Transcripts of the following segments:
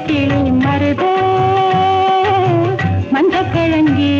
கிளி மருதே மஞ்சக்கிழங்கே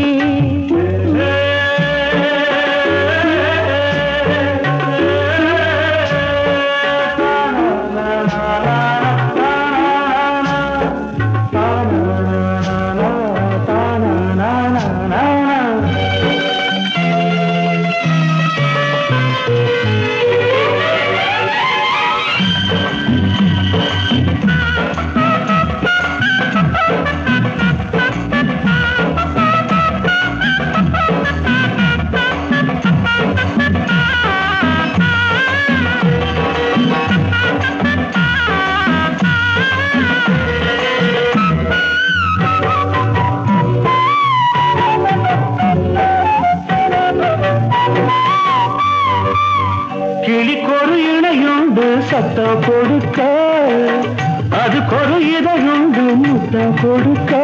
கிளிக்கொரு இணையுண்டு சத்தம் கொடுக்க அதுக்கொரு இதழுண்டு முத்தம் கொடுக்க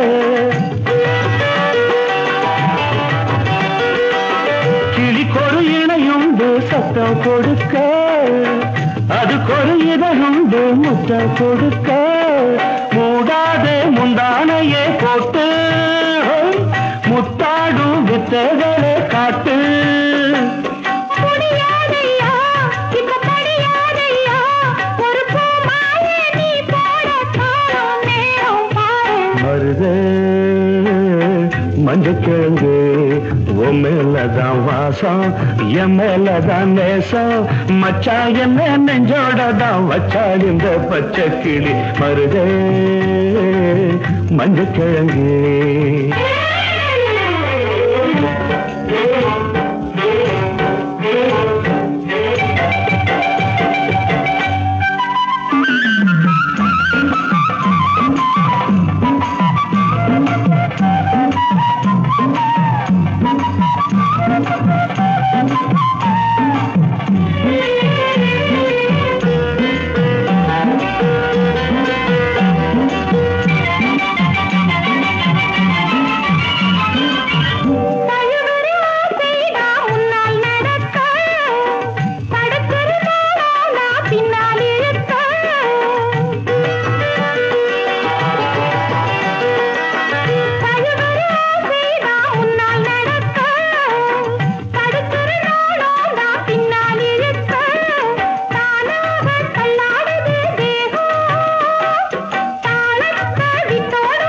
கிளிக்கொரு இணையுண்டு சத்தம் கொடுக்க அதுக்கொரு இதழுண்டு முத்தம் கொடுக்க மூடாதே முந்தானையே போட்டு முத்தாடும் வித்தைகளை காட்டு முடியாதையா இப்ப படியாதையா ஒரு பூ மாலை நீ போட காலம் நேரம் பாரு வருதே மஞ்சக்கிழங்கு உன் மேலதான் வாசம் என் மேலதான் நேசம் மச்சா என்ன நெஞ்சோட தான் வச்சாள் இந்த பச்சை கிளி மருதே மஞ்சக்கிழங்கு தழுவுற ஆசைடா முன்னால் நடக்க தடுக்கிறதாடா நான் பின்னால் இழுக்க தழுவுற ஆசைடா முன்னால் நடக்க தடுக்கிறதாடா நான் பின்னால் இழுக்க தானாக தள்ளாடுது தேகம் தாளத்தை விட்டோடு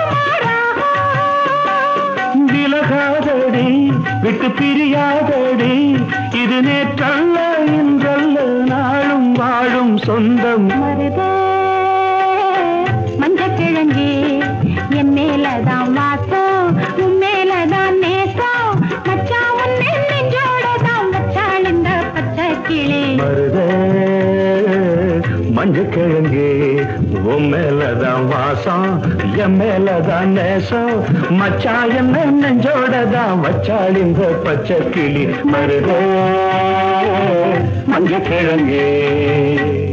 மாறாகும் விலகாதடி விட்டு பிரியாதடி இது நேற்றல்ல இன்றல்ல நாளும் வாழும் சொந்தம் மருதே மஞ்சக்கிழங்கே என் மேலதான் வாசம் உன் மேலதான் நேசம் மச்சான் உன்னை நெஞ்சோட தான் வச்சாள் இந்த பச்சை கிளி மருதே மஞ்சக்கிழங்கு உன் மேலதான் வாசம் என் மேலதான் நேசம் மச்சா என்ன நெஞ்சோட தான் வச்சாள் இந்த பச்சை கிளி மருதே மஞ்சக்கிழங்கு